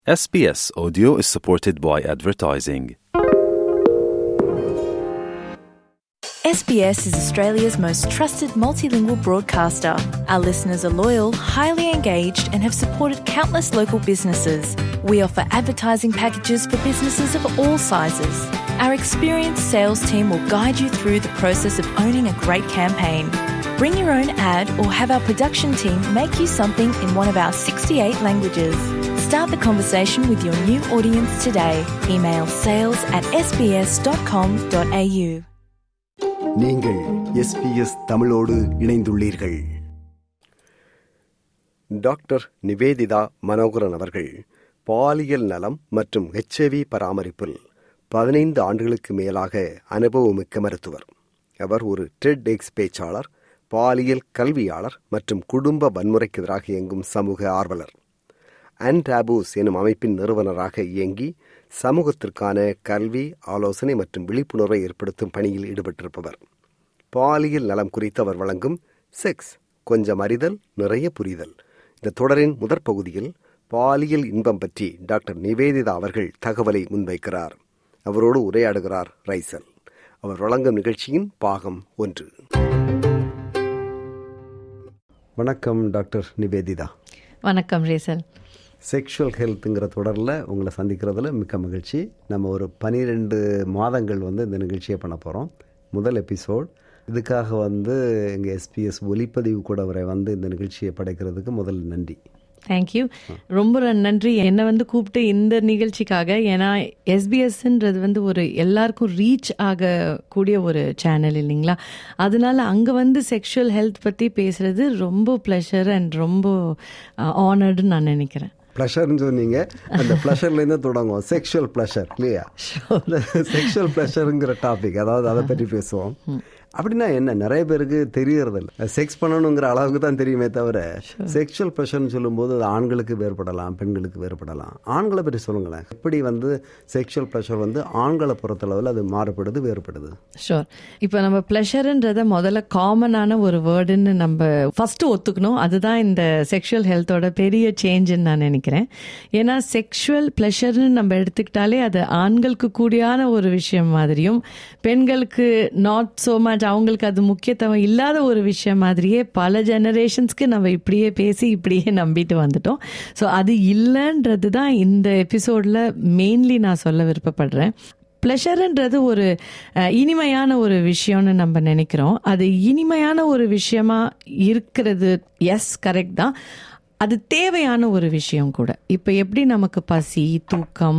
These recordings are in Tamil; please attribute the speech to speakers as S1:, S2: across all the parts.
S1: SBS Audio is supported by advertising.
S2: SBS is Australia's most trusted multilingual broadcaster. Our listeners are loyal, highly engaged, and have supported countless local businesses. We offer advertising packages for businesses of all sizes. Our experienced sales team will guide you through the process of owning a great campaign. Bring your own ad or have our production team make you something in one of our 68 languages. Start the conversation with your new audience today. Email sales at sbs.com.au.
S3: நீங்கள் எஸ்பிஎஸ் தமிழோடு இணைந்துள்ளீர்கள் டாக்டர் நிவேதிதா மனோகரன் அவர்கள் பாலியல் நலம் மற்றும் ஹெச்ஐவி பராமரிப்பில் பதினைந்து ஆண்டுகளுக்கு மேலாக அனுபவமிக்க மருத்துவர் அவர் ஒரு டெட் எக்ஸ் பேச்சாளர் பாலியல் கல்வியாளர் மற்றும் குடும்ப வன்முறைக்கு எதிராக இயங்கும் சமூக ஆர்வலர் அன்டாபூஸ் எனும் அமைப்பின் நிறுவனராக இயங்கி சமூகத்திற்கான கல்வி ஆலோசனை மற்றும் விழிப்புணர்வை ஏற்படுத்தும் பணியில் ஈடுபட்டிருப்பவர் பாலியல் நலம் குறித்து அவர் வழங்கும் செக்ஸ் கொஞ்சம் அறிதல் நிறைய புரிதல் இந்த தொடரின் முதற் பகுதியில் பாலியல் இன்பம் பற்றி டாக்டர் நிவேதிதா அவர்கள் தகவலை முன்வைக்கிறார் அவரோடு உரையாடுகிறார் ரைசல் அவர் வழங்கும் நிகழ்ச்சியின் பாகம் ஒன்று வணக்கம் டாக்டர் நிவேதிதா
S4: வணக்கம் ரேசல்
S3: செக்ஷுவல் ஹெல்த்துங்கிற தொடரில் உங்களை சந்திக்கிறதுல மிக்க மகிழ்ச்சி நம்ம ஒரு பனிரெண்டு மாதங்கள் வந்து இந்த நிகழ்ச்சியை பண்ண போகிறோம் முதல் எபிசோட் இதுக்காக வந்து எங்கள் எஸ்பிஎஸ் ஒலிப்பதிவு கூட வரை வந்து இந்த நிகழ்ச்சியை படைக்கிறதுக்கு முதல் நன்றி
S4: தேங்க்யூ ரொம்ப நன்றி என்னை வந்து கூப்பிட்டு இந்த நிகழ்ச்சிக்காக ஏன்னா எஸ்பிஎஸ்ன்றது வந்து ஒரு எல்லாருக்கும் ரீச் ஆகக்கூடிய ஒரு சேனல் இல்லைங்களா அதனால அங்கே வந்து செக்ஷுவல் ஹெல்த் பற்றி பேசுறது ரொம்ப ப்ளஷர் அண்ட் ரொம்ப ஆனர்டுன்னு நான் நினைக்கிறேன்
S3: ப்ளஷர்னு சொன்னீங்க அந்த ப்ளஷர்லேருந்து தொடங்குவோம் செக்ஷுவல் ப்ளஷர் இல்லையா செக்ஷுவல் ப்ளஷருங்கிற டாபிக் அதாவது அதை பற்றி பேசுவோம் அப்படின்னா என்ன நிறைய பேருக்கு தெரியறதில்ல செக்ஸ் பண்ணணுங்கிற அளவுக்கு தான் தெரியுமே தவிர செக்ஷுவல் ப்ரெஷர்னு சொல்லும்போது அது ஆண்களுக்கு வேறுபடலாம் பெண்களுக்கு வேறுபடலாம் ஆண்களை பற்றி சொல்லுங்களேன் எப்படி வந்து செக்ஷுவல் ப்ரெஷர் வந்து ஆண்களை பொறுத்தளவில் அது மாறுபடுது வேறுபடுது
S4: ஷோர் இப்போ நம்ம ப்ளஷருன்றத முதல்ல காமனான ஒரு வேர்டுன்னு நம்ம ஃபர்ஸ்ட் ஒத்துக்கணும் அதுதான் இந்த செக்ஷுவல் ஹெல்த்தோட பெரிய சேஞ்சுன்னு நான் நினைக்கிறேன் ஏன்னா செக்ஷுவல் ப்ளஷர்னு நம்ம எடுத்துக்கிட்டாலே அது ஆண்களுக்கு கூடியான ஒரு விஷயம் மாதிரியும் பெண்களுக்கு நாட் ஸோ மச் அவங்களுக்கு அது முக்கியத்துவம் இல்லாத ஒரு விஷயம் மாதிரியே பல ஜெனரேஷன்ஸ்க்கு நம்ம இப்படியே பேசி இப்படியே நம்பிட்டு வந்துட்டோம் ஸோ அது இல்லைன்றது தான் இந்த எபிசோடில் மெயின்லி நான் சொல்ல விருப்பப்படுறேன் ப்ளஷருன்றது ஒரு இனிமையான ஒரு விஷயம்னு நம்ம நினைக்கிறோம் அது இனிமையான ஒரு விஷயமா இருக்கிறது எஸ் கரெக்ட் தான் அது தேவையான ஒரு விஷயம் கூட இப்போ எப்படி நமக்கு பசி தூக்கம்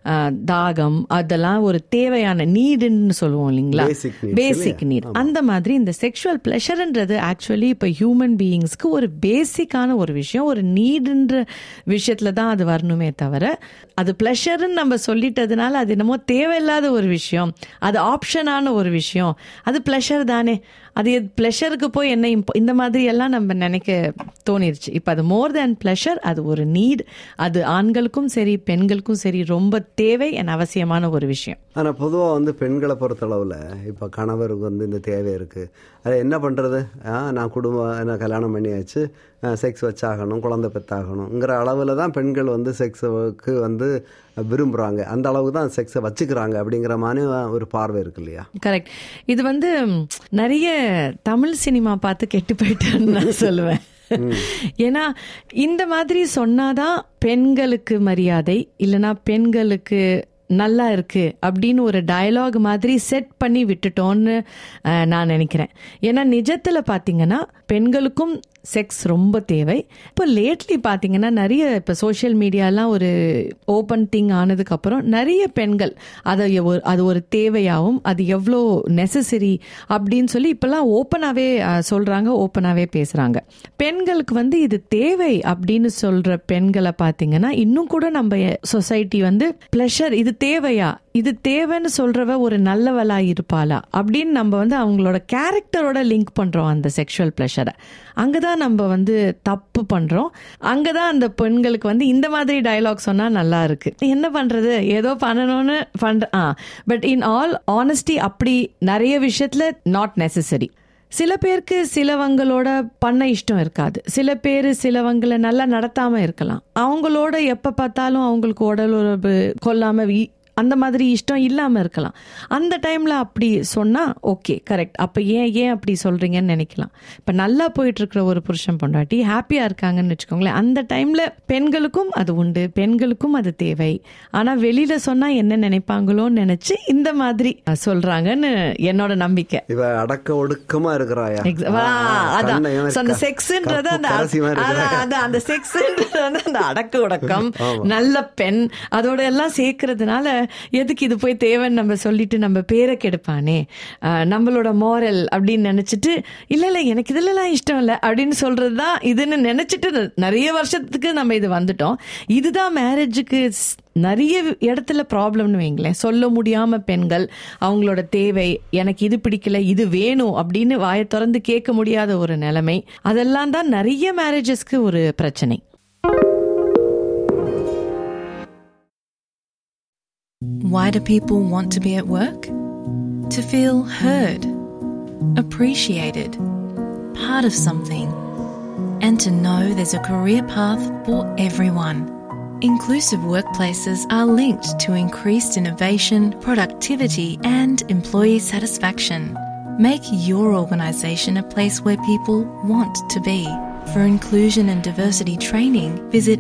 S4: தாகம் அதெல்லாம் ஒரு தேவையான நீடுன்னு சொல்லுவோம் இல்லைங்களா பேசிக் நீட் அந்த மாதிரி இந்த செக்ஷுவல் ப்ளஷர்ன்றது ஆக்சுவலி இப்போ ஹியூமன் பீயிங்ஸ்க்கு ஒரு பேசிக்கான ஒரு விஷயம் ஒரு நீடுன்ற விஷயத்துல தான் அது வரணுமே தவிர அது ப்ளஷர்னு நம்ம சொல்லிட்டதுனால அது என்னமோ தேவையில்லாத ஒரு விஷயம் அது ஆப்ஷனான ஒரு விஷயம் அது ப்ளஷர் தானே அது ப்ளஷருக்கு போய் என்ன இந்த மாதிரி எல்லாம் நம்ம நினைக்க தோணிருச்சு இப்போ அது மோர் தேன் ப்ளஷர் அது ஒரு நீட் அது ஆண்களுக்கும் சரி பெண்களுக்கும் சரி ரொம்ப தேவை என் அவசியமான ஒரு விஷயம்
S3: ஆனால் பொதுவாக வந்து பெண்களை பொறுத்தளவில் இப்போ கணவருக்கு வந்து இந்த தேவை இருக்குது அது என்ன பண்ணுறது நான் குடும்பம் நான் கல்யாணம் பண்ணியாச்சு செக்ஸ் வச்சாகணும் குழந்தை பெற்றாகணுங்கிற அளவில் தான் பெண்கள் வந்து செக்ஸுக்கு வந்து விரும்புகிறாங்க அந்த அளவுக்கு தான் செக்ஸை வச்சுக்கிறாங்க அப்படிங்கிற மாதிரி ஒரு பார்வை இருக்கு இல்லையா
S4: கரெக்ட் இது வந்து நிறைய தமிழ் சினிமா பார்த்து கெட்டு போயிட்டேன்னு நான் சொல்லுவேன் ஏன்னா இந்த மாதிரி சொன்னாதான் பெண்களுக்கு மரியாதை இல்லைன்னா பெண்களுக்கு நல்லா இருக்கு அப்படின்னு ஒரு டயலாக் மாதிரி செட் பண்ணி விட்டுட்டோன்னு நான் நினைக்கிறேன் ஏன்னா நிஜத்தில் பார்த்தீங்கன்னா பெண்களுக்கும் செக்ஸ் ரொம்ப தேவை இப்போ லேட்லி பார்த்தீங்கன்னா நிறைய இப்போ சோஷியல் மீடியாலாம் ஒரு ஓப்பன் திங் ஆனதுக்கப்புறம் நிறைய பெண்கள் அதை அது ஒரு தேவையாகவும் அது எவ்வளோ நெசசரி அப்படின்னு சொல்லி இப்போல்லாம் ஓப்பனாகவே சொல்கிறாங்க ஓப்பனாகவே பேசுகிறாங்க பெண்களுக்கு வந்து இது தேவை அப்படின்னு சொல்கிற பெண்களை பார்த்தீங்கன்னா இன்னும் கூட நம்ம சொசைட்டி வந்து ப்ளஷர் இது தேவையா இது தேவைன்னு சொல்றவ ஒரு நல்லவளா இருப்பாளா அப்படின்னு நம்ம வந்து அவங்களோட கேரக்டரோட லிங்க் பண்றோம் அந்த செக்ஷுவல் ப்ளஷரை அங்கதான் நம்ம வந்து தப்பு பண்றோம் அங்கதான் அந்த பெண்களுக்கு வந்து இந்த மாதிரி டயலாக் சொன்னா நல்லா இருக்கு என்ன பண்றது ஏதோ பண்ணணும்னு பண்ற ah but in all honesty அப்படி நிறைய விஷயத்துல நாட் நெசசரி சில பேருக்கு சிலவங்களோட பண்ண இஷ்டம் இருக்காது சில பேர் சிலவங்களை நல்லா நடத்தாம இருக்கலாம் அவங்களோட எப்ப பார்த்தாலும் அவங்களுக்கு உடல் உறவு கொல்லாம வீ- அந்த மாதிரி இஷ்டம் இல்லாம இருக்கலாம் அந்த டைம்ல அப்படி சொன்னா ஓகே கரெக்ட் அப்ப ஏன் ஏன் அப்படி சொல்றீங்கன்னு நினைக்கலாம் இப்ப நல்லா போயிட்டு இருக்கிற ஒரு புருஷன் பொண்டாட்டி ஹாப்பியா இருக்காங்கன்னு வச்சுக்கோங்களேன் அந்த டைம்ல பெண்களுக்கும் அது உண்டு பெண்களுக்கும் அது தேவை ஆனா வெளியில சொன்னா என்ன நினைப்பாங்களோன்னு நினைச்சு இந்த மாதிரி சொல்றாங்கன்னு என்னோட நம்பிக்கை
S3: இவ அடக்க ஒடுக்கமா இருக்கிறாயா
S4: Ex- வா, அதான். So, அந்த செக்ஸ்ன்றது அந்த அதான், அதான், அந்த செக்ஸ்ன்றது வந்து அந்த அடக்க உடக்கம் நல்ல பெண் அதோட எல்லாம் சேர்க்கறதுனால எதுக்கு இது போய் தேவைன்னு நம்ம சொல்லிட்டு நம்ம பேரை கெடுப்பானே ஆஹ், நம்மளோட மோரல் அப்படின்னு நினைச்சிட்டு இல்ல இல்ல எனக்கு இதுலலாம் இஷ்டம் இல்ல அப்படின்னு சொல்றதுதான் இதுன்னு நினைச்சிட்டு நிறைய வருஷத்துக்கு நம்ம இது வந்துட்டோம் இதுதான் மேரேஜுக்கு நிறைய இடத்துல ப்ராப்ளம்னு வைங்களேன் சொல்ல முடியாம பெண்கள் அவங்களோட தேவை எனக்கு இது பிடிக்கல இது வேணும் அப்படின்னு வாயை திறந்து கேட்க முடியாத ஒரு நிலைமை அதெல்லாம் தான் நிறைய மேரேஜஸ்க்கு ஒரு பிரச்சனை
S2: Why do people want to be at work? To feel heard, appreciated, part of something, and to know there's a career path for everyone. Inclusive workplaces are linked to increased innovation, productivity, and employee satisfaction. Make your organisation a place where people want to be. For inclusion and diversity training, visit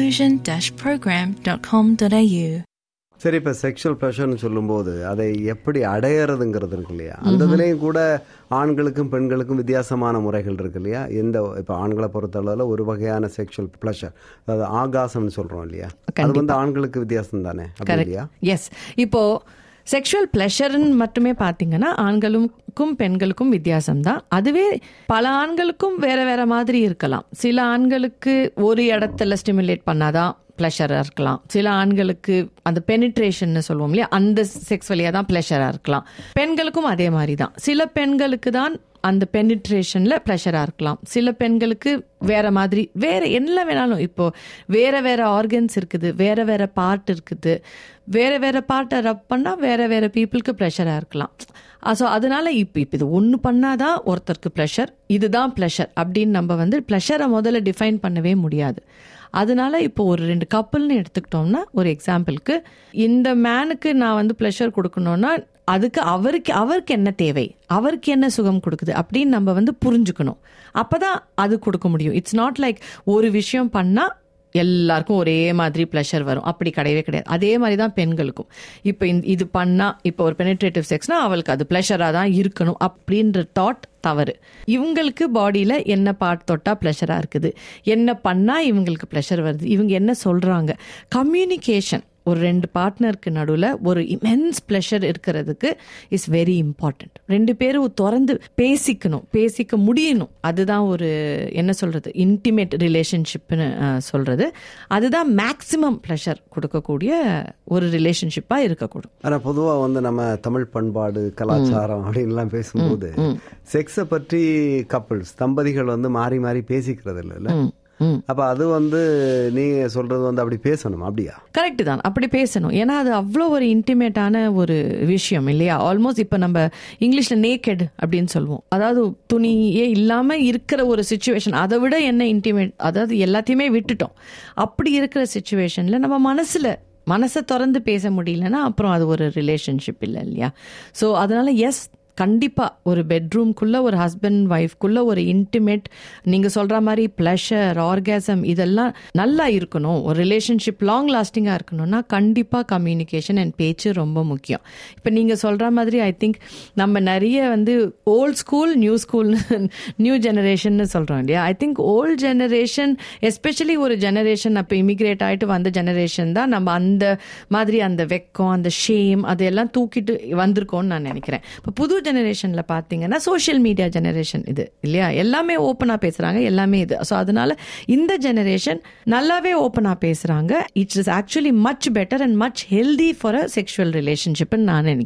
S2: inclusion-program.com.au.
S3: சரி இப்ப செக்ஷுவல் ப்ரெஷர்னு சொல்லும்போது அதை எப்படி அடையறதுங்கிறது இருக்கு இல்லையா அந்த இதுலயும் கூட ஆண்களுக்கும் பெண்களுக்கும் வித்தியாசமான முறைகள் இருக்கு இல்லையா எந்த இப்ப ஆண்களை பொறுத்தளவுல ஒரு வகையான செக்ஷுவல் ப்ளஷர் அதாவது ஆகாசம்னு சொல்றோம் இல்லையா அது வந்து ஆண்களுக்கு வித்தியாசம் தானே அப்படி இல்லையா
S4: எஸ் இப்போ செக்ஷுவல் ப்ளஷர்னு மட்டுமே பார்த்தீங்கன்னா ஆண்களுக்கும் பெண்களுக்கும் வித்தியாசம் தான் அதுவே பல ஆண்களுக்கும் வேற வேற மாதிரி இருக்கலாம் சில ஆண்களுக்கு ஒரு இடத்துல ஸ்டிமுலேட் பண்ணாதான் ப்ளஷராக இருக்கலாம் சில ஆண்களுக்கு அந்த பெனிட்ரேஷன் சொல்லுவோம் இல்லையா அந்த செக்ஸ் வழியாக தான் ப்ளஷராக இருக்கலாம் பெண்களுக்கும் அதே மாதிரி தான் சில பெண்களுக்கு தான் அந்த பெனிட்ரேஷன்ல ப்ளஷராக இருக்கலாம் சில பெண்களுக்கு வேற மாதிரி வேற என்ன வேணாலும் இப்போ வேற வேற ஆர்கன்ஸ் இருக்குது வேற வேற பார்ட் இருக்குது வேற வேற பார்ட்டை ரப் பண்ணா வேற வேற பீப்புளுக்கு ப்ரெஷராக இருக்கலாம் ஸோ அதனால இப்போ இப்போ இது ஒன்று பண்ணாதான் ஒருத்தருக்கு ப்ளஷர் இதுதான் ப்ளஷர் அப்படின்னு நம்ம வந்து ப்ளஷரை முதல்ல டிஃபைன் பண்ணவே முடியாது அதனால இப்போ ஒரு ரெண்டு கப்பல்னு எடுத்துக்கிட்டோம்னா ஒரு எக்ஸாம்பிளுக்கு இந்த மேனுக்கு நான் வந்து ப்ளஷர் கொடுக்கணும்னா அதுக்கு அவருக்கு அவருக்கு என்ன தேவை அவருக்கு என்ன சுகம் கொடுக்குது அப்படின்னு நம்ம வந்து புரிஞ்சுக்கணும் அப்பதான் அது கொடுக்க முடியும் இட்ஸ் நாட் லைக் ஒரு விஷயம் பண்ணா எல்லாருக்கும் ஒரே மாதிரி ப்ளஷர் வரும் அப்படி கிடையவே கிடையாது அதே மாதிரி தான் பெண்களுக்கும் இப்போ இந்த இது பண்ணா இப்போ ஒரு பெனிட்ரேட்டிவ் செக்ஸ்னா அவளுக்கு அது ப்ளஷராக தான் இருக்கணும் அப்படின்ற தாட் தவறு இவங்களுக்கு பாடியில் என்ன பார்ட் தொட்டா ப்ளஷராக இருக்குது என்ன பண்ணால் இவங்களுக்கு ப்ளஷர் வருது இவங்க என்ன சொல்கிறாங்க கம்யூனிகேஷன் ஒரு ரெண்டு பார்ட்னருக்கு நடுவில் ஒரு இமென்ஸ் ப்ளஷர் இருக்கிறதுக்கு இஸ் வெரி இம்பார்ட்டண்ட் ரெண்டு பேரும் திறந்து பேசிக்கணும் பேசிக்க முடியணும் அதுதான் ஒரு என்ன சொல்றது இன்டிமேட் ரிலேஷன்ஷிப்னு சொல்றது அதுதான் மேக்சிமம் ப்ளஷர் கொடுக்கக்கூடிய ஒரு ரிலேஷன்ஷிப்பாக இருக்கக்கூடும்
S3: ஆனா பொதுவா வந்து நம்ம தமிழ் பண்பாடு கலாச்சாரம் அப்படின்லாம் பேசும்போது செக்ஸை பற்றி கப்பிள்ஸ் தம்பதிகள் வந்து மாறி மாறி பேசிக்கிறது இல்லைல்ல அப்ப அது வந்து நீங்க சொல்றது வந்து அப்படி பேசணும் அப்படியா
S4: கரெக்ட் தான் அப்படி பேசணும் ஏன்னா அது அவ்வளோ ஒரு இன்டிமேட்டான ஒரு விஷயம் இல்லையா ஆல்மோஸ்ட் இப்போ நம்ம இங்கிலீஷ்ல நேக்கெட் அப்படின்னு சொல்லுவோம் அதாவது துணியே இல்லாம இருக்கிற ஒரு சுச்சுவேஷன் அதை விட என்ன இன்டிமேட் அதாவது எல்லாத்தையுமே விட்டுட்டோம் அப்படி இருக்கிற சுச்சுவேஷன்ல நம்ம மனசுல மனசை திறந்து பேச முடியலன்னா அப்புறம் அது ஒரு ரிலேஷன்ஷிப் இல்லை இல்லையா ஸோ அதனால எஸ் கண்டிப்பா ஒரு பெட்ரூம்குள்ள ஒரு ஹஸ்பண்ட் ஒய்ஃப்குள்ள ஒரு இன்டிமேட் நீங்க சொல்ற மாதிரி ப்ளஷர் ஆர்காசம் இதெல்லாம் நல்லா இருக்கணும் ஒரு ரிலேஷன்ஷிப் லாங் லாஸ்டிங்கா இருக்கணும்னா கண்டிப்பா கம்யூனிகேஷன் அண்ட் பேச்சு ரொம்ப முக்கியம் இப்போ நீங்க சொல்ற மாதிரி ஐ திங்க் நம்ம நிறைய வந்து old school new school new generation சொல்றோம் இல்லையா I think old generation especially ஒரு ஜெனரேஷன் அப்போ இமிகிரேட் ஆயிட்டு வந்த ஜெனரேஷன் தான் நம்ம அந்த மாதிரி அந்த வெக்கம் அந்த ஷேம் அதையெல்லாம் தூக்கிட்டு வந்திருக்கோம்னு நான் நினைக்கிறேன் இப்போ புது ஜெனரேஷன்ல பாத்தீங்கன்னா சோஷியல் மீடியா ஜெனரேஷன் இது இல்லையா எல்லாமே ஓப்பனா பேசுறாங்க எல்லாமே இது ஸோ அதனால இந்த ஜெனரேஷன் நல்லாவே ஓப்பனா பேசுறாங்க it's is actually much better and much healthy for a sexual ரிலேஷன்ஷிப்னு நான் நினைக்கிறேன்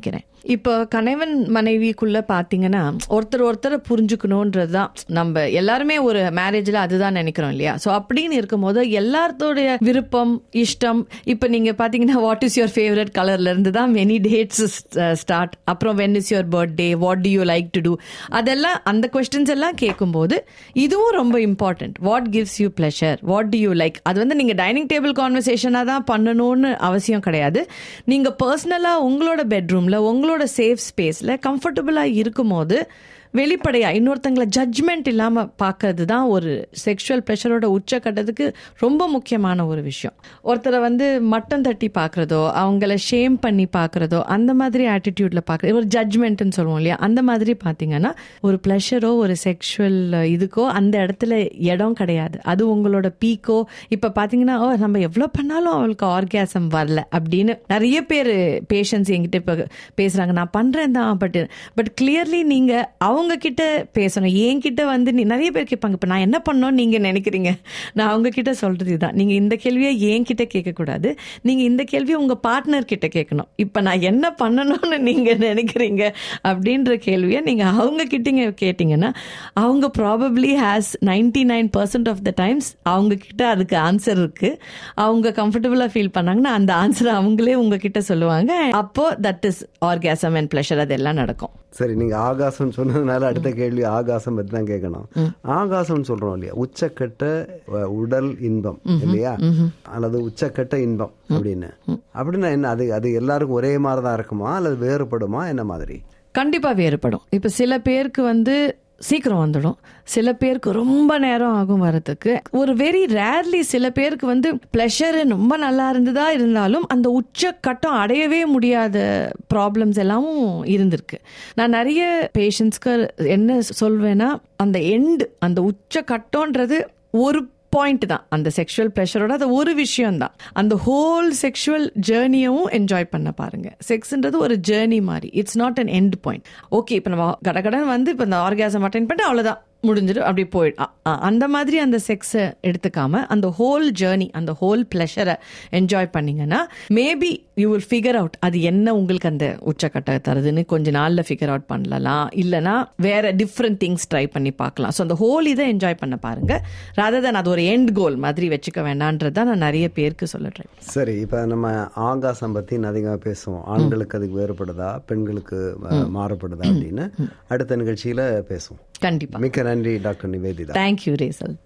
S4: இப்போ கணவன் மனைவிக்குள்ள பாத்தீங்கன்னா ஒருத்தர் ஒருத்தரை புரிஞ்சுக்கணுன்றது தான் நம்ம எல்லாருமே ஒரு மேரேஜ்ல அதுதான் நினைக்கிறோம் இல்லையா ஸோ அப்படின்னு இருக்கும்போது எல்லாத்தோடைய விருப்பம் இஷ்டம் இப்போ நீங்க பாத்தீங்கன்னா வாட் இஸ் யுவர் ஃபேவரட் கலர்ல இருந்து தான் மெனி டேட்ஸ் ஸ்டார்ட் அப்புறம் when is your birthday what do you like to do அதெல்லாம் அந்த கொஸ்டின்ஸ் எல்லாம் கேட்கும்போது இதுவும் ரொம்ப important what gives you pleasure what do you like அது வந்து நீங்க டைனிங் டேபிள் கான்வர்சேஷனாக தான் பண்ணணும்னு அவசியம் கிடையாது நீங்க பர்சனலா உங்களோட பெட்ரூம்ல உங்களோட சேஃப் ஸ்பேஸ்ல கம்ஃபர்டபுளா இருக்கும்போது வெளிப்படையா இன்னொருத்தங்களை ஜட்ஜ்மெண்ட் இல்லாம பார்க்கறது தான் ஒரு செக்ஷுவல் ப்ரெஷரோட உச்சக்கட்டத்துக்கு ரொம்ப முக்கியமான ஒரு விஷயம் ஒருத்தரை வந்து மட்டம் தட்டி பார்க்கறதோ அவங்கள ஷேம் பண்ணி பார்க்கறதோ அந்த மாதிரி ஆட்டிடியூட்ல பார்க்கறது ஒரு ஜட்ஜ்மெண்ட்னு சொல்லுவோம் இல்லையா அந்த மாதிரி பார்த்தீங்கன்னா ஒரு ப்ளஷரோ ஒரு செக்ஷுவல் இதுக்கோ அந்த இடத்துல இடம் கிடையாது அது உங்களோட பீக்கோ இப்போ பார்த்தீங்கன்னா ஓ நம்ம எவ்வளோ பண்ணாலும் அவளுக்கு ஆர்காசம் வரல அப்படின்னு நிறைய பேர் பேஷன்ஸ் என்கிட்ட இப்போ பேசுறாங்க நான் பண்றேன் தான் பட் பட் கிளியர்லி நீங்க அவங்க கிட்ட பேசணும் என்கிட்ட வந்து நீ நிறைய பேர் கேட்பாங்க இப்போ நான் என்ன பண்ணோன்னு நீங்க நினைக்கிறீங்க நான் அவங்க கிட்ட சொல்றது இதுதான் நீங்க இந்த கேள்வியை என்கிட்ட கேட்கக்கூடாது நீங்க இந்த கேள்வியை உங்க பார்ட்னர் கிட்ட கேட்கணும் இப்போ நான் என்ன பண்ணணும்னு நீங்க நினைக்கிறீங்க அப்படின்ற கேள்வியை நீங்க அவங்க கிட்டங்க கேட்டீங்கன்னா அவங்க probably has ninety nine percent of the times அவங்க கிட்ட அதுக்கு ஆன்சர் இருக்கு அவங்க கம்ஃபர்டபுளா ஃபீல் பண்ணாங்கன்னா அந்த ஆன்சர் அவங்களே உங்ககிட்ட சொல்லுவாங்க அப்போ that is orgasm and pleasure அதெல்லாம் நடக்கும்
S3: சரி நீங்க ஆகாசம் சொன்னதுனால அடுத்த கேள்வி ஆகாசம் பத்தி தான் கேட்கணும் ஆகாசம் சொல்றோம் இல்லையா உச்சக்கட்ட அஹ், உடல் இன்பம் இல்லையா அல்லது உச்சக்கட்ட இன்பம் அப்படின்னு அப்படின்னா என்ன அது அது எல்லாருக்கும் ஒரே மாதிரி தான் இருக்குமா அல்லது வேறுபடுமா என்ன மாதிரி
S4: கண்டிப்பா வேறுபடும் இப்ப சில பேருக்கு வந்து சீக்கிரம் வந்துடும் சில பேருக்கு ரொம்ப நேரம் ஆகும் வரதுக்கு ஒரு வெரி ரேர்லி சில பேருக்கு வந்து ப்ளஷர் ரொம்ப நல்லா இருந்ததா இருந்தாலும் அந்த உச்ச கட்டம் அடையவே முடியாத ப்ராப்ளம்ஸ் எல்லாமும் இருந்திருக்கு நான் நிறைய பேஷண்ட்ஸ்க்கு என்ன சொல்வேன்னா அந்த எண்டு அந்த உச்ச கட்டம்ன்றது ஒரு பாயிண்ட் தான் அந்த செக்ஷுவல் ப்ரெஷரோட அது ஒரு விஷயம் தான் அந்த ஹோல் செக்ஷுவல் ஜேர்னியும் என்ஜாய் பண்ண பாருங்க செக்ஸ்ன்றது ஒரு ஜேர்னி மாதிரி it's not an end point okay இப்போ நம்ம கடகடன் வந்து இப்போ இந்த ஆர்காசம் அட்டன் பண்ணிட்டு அவ்வளோதான் முடிஞ்சிடும் அப்படி போயிடு அ- அ- அந்த மாதிரி அந்த செக்ஸை எடுத்துக்காம அந்த ஹோல் ஜேர்னி அந்த ஹோல் ப்ளஷரை என்ஜாய் பண்ணீங்கன்னா maybe you will figure out அது என்ன உங்களுக்கு அந்த உச்சக்கட்ட தருதுன்னு கொஞ்ச நாள்ல ஃபிகர் அவுட் பண்ணலாம் இல்லைன்னா வேற டிஃப்ரெண்ட் திங்ஸ் ட்ரை பண்ணி பார்க்கலாம் ஸோ அந்த ஹோல் இதை என்ஜாய் பண்ண பாருங்க ராதர் than அது ஒரு எண்ட் கோல் மாதிரி வச்சுக்க வேண்டான்றது தான் நான் நிறைய பேருக்கு சொல்ல ட்ரை
S3: சரி இப்போ நம்ம ஆகாசம் பத்தி அதிகமாக பேசுவோம் ஆண்களுக்கு அதுக்கு வேறுபடுதா பெண்களுக்கு அஹ், மாறுபடுதா அப்படின்னு அடுத்த நிகழ்ச்சியில பேசுவோம்
S4: கண்டிப்பா
S3: மிக்க நன்றி டாக்டர் நிவேதிதா
S4: தேங்க்யூ ரேசல்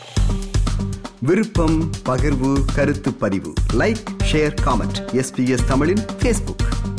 S3: விருப்பம் பகிர்வு கருத்து பதிவு லைக் ஷேர் காமெண்ட் எஸ்பிஎஸ் தமிழின் ஃபேஸ்புக்